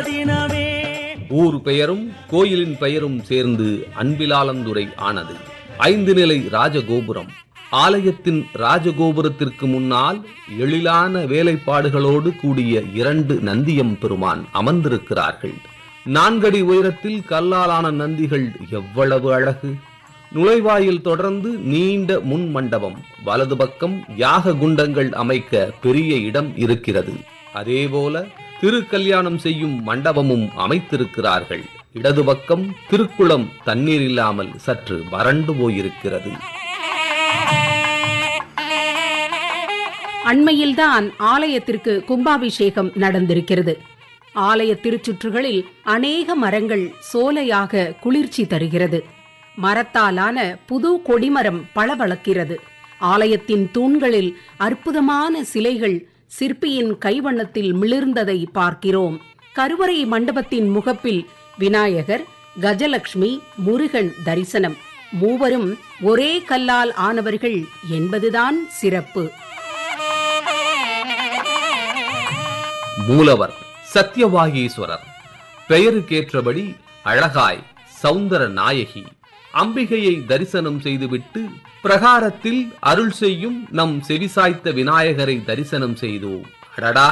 தினமே ஊர் பெயரும் கோயிலின் பெயரும் சேர்ந்து அன்பிலாலந்துறை ஆனது ஐந்து நிலை ராஜகோபுரம் ஆலயத்தின் ராஜகோபுரத்திற்கு முன்னால் எழிலான வேலைப்பாடுகளோடு கூடிய இரண்டு நந்தியம் பெருமான் அமர்ந்திருக்கிறார்கள் நான்கடி உயரத்தில் கல்லாலான நந்திகள் எவ்வளவு அழகு நுழைவாயில் தொடர்ந்து நீண்ட முன் மண்டபம் வலது பக்கம் யாக குண்டங்கள் அமைக்க பெரிய இடம் இருக்கிறது அதேபோல திருக்கல்யாணம் செய்யும் மண்டபமும் அமைத்திருக்கிறார்கள் இடது பக்கம் திருக்குளம் தண்ணீர் இல்லாமல் சற்று வறண்டு போயிருக்கிறது அண்மையில்தான் ஆலயத்திற்கு கும்பாபிஷேகம் நடந்திருக்கிறது ஆலய திருச்சுற்றுகளில் அநேக மரங்கள் சோலையாக குளிர்ச்சி தருகிறது மரத்தாலான புது கொடிமரம் பளபளக்கிறது ஆலயத்தின் தூண்களில் அற்புதமான சிலைகள் சிற்பியின் கைவண்ணத்தில் மிளிர்ந்ததை பார்க்கிறோம் கருவறை மண்டபத்தின் முகப்பில் விநாயகர் கஜலட்சுமி முருகன் தரிசனம் மூவரும் ஒரே கல்லால் ஆனவர்கள் என்பதுதான் சிறப்பு மூலவர் சத்யவாகீஸ்வரர் பெயருக்கேற்றபடி அழகாய் சௌந்தர நாயகி அம்பிகையை தரிசனம் செய்துவிட்டு பிரகாரத்தில் அருள் செய்யும் நம் செவிசாய்த்த விநாயகரை தரிசனம் செய்தோம் அடடா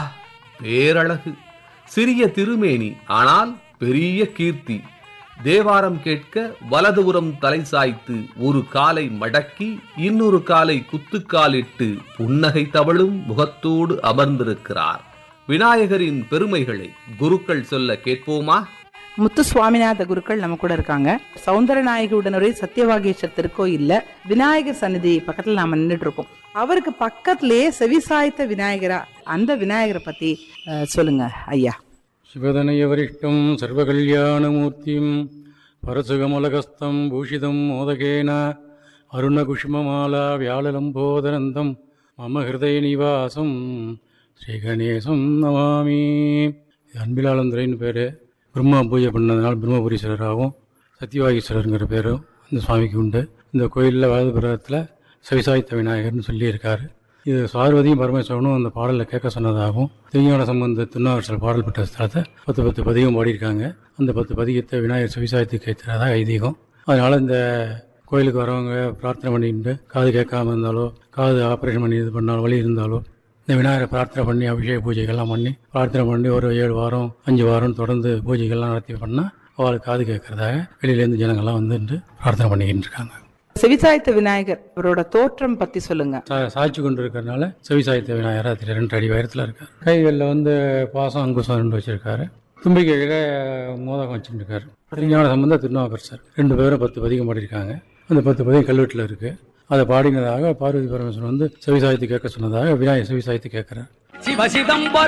பேரழகு சிறிய திருமேனி ஆனால் பெரிய கீர்த்தி தேவாரம் கேட்க வலதுபுறம் தலை சாய்த்து ஒரு காலை மடக்கி இன்னொரு காலை குத்துக்காலிட்டு புன்னகை தவழும் முகத்தோடு அமர்ந்திருக்கிறார் விநாயகரின் பெருமைகளை குருக்கள் சொல்ல கேட்போமா முத்து சுவாமிநாத குருக்கள் நம்ம கூட இருக்காங்க சௌந்தரநாயகி உடனுரை சத்தியவாகேஸ்வர் திருக்கோயில்ல விநாயகர் சந்நிதி பக்கத்துல நாம நின்றுட்டு இருக்கோம் அவருக்கு பக்கத்திலேயே செவிசாய்த்த விநாயகரா அந்த விநாயகரை பத்தி அஹ், சொல்லுங்க ஐயா शिवदनयवरिष्ठं सर्वकल्याणमूर्तिं परसुगमलकस्तं भूषितं मोदकेन अरुणकुष्ममाला व्याललम्बोदरन्तं मम हृदयनिवासं ஸ்ரீகணேசம் நமாமி இது அன்பிலாளந்துரைன்னு பேர் பிரம்மா பூஜை பண்ணதுனால பிரம்மபுரீஸ்வரராகவும் சத்யவாகீஸ்வரருங்கிற பேரும் இந்த சுவாமிக்கு உண்டு இந்த கோயிலில் வலதுபுறத்தில் செவிசாய்த்த விநாயகர்னு சொல்லியிருக்காரு இது பார்வதியும் பரமேஸ்வரனும் அந்த பாடலில் கேட்க சொன்னதாகவும் திருஞான சம்பந்த திருநாவரசல் பாடல் பெற்ற ஸ்தலத்தை பத்து பத்து பதிகம் பாடியிருக்காங்க அந்த பத்து பதிகத்தை விநாயகர் செவிசாய்த்து கேட்கிறதா ஐதீகம் அதனால் இந்த கோயிலுக்கு வரவங்க பிரார்த்தனை பண்ணிட்டு காது கேட்காம இருந்தாலோ காது ஆப்ரேஷன் பண்ணி இது பண்ணாலோ வலி இருந்தாலோ இந்த விநாயகரை பிரார்த்தனை பண்ணி அபிஷேக பூஜைகள்லாம் பண்ணி பிரார்த்தனை பண்ணி ஒரு ஏழு வாரம் அஞ்சு வாரம் தொடர்ந்து பூஜைகள்லாம் நடத்தி பண்ணால் அவளுக்கு காது கேட்கறதாக வெளியிலேருந்து ஜனங்கள்லாம் வந்து பிரார்த்தனை பண்ணிக்கிட்டு இருக்காங்க செவிசாய்த்த விநாயகர் அவரோட தோற்றம் பத்தி சொல்லுங்க சா- சாய்ச்சி கொண்டு இருக்கிறதுனால செவிசாய்த்த விநாயகர் அதில் ரெண்டு அடி உயரத்தில் இருக்கார் கைகளில் வந்து பாசம் அங்குசம் ரெண்டு வச்சிருக்காரு தும்பிக்கையில் மோதகம் வச்சுட்டு இருக்காரு திருஞான சம்பந்த திருநாவுக்கரசர் ரெண்டு பேரும் பத்து பதிகம் பாடியிருக்காங்க அந்த பத்து பதிகம் கல்வெட்டில் இருக்கு அதை பாடினதாக பார்வதி பரமேஸ்வரன் வந்து செவிசாய்த்து கேட்க சொன்னதாக விநாயகர் செவிசாய்த்து கேட்கிறார் சிவசிதம்பர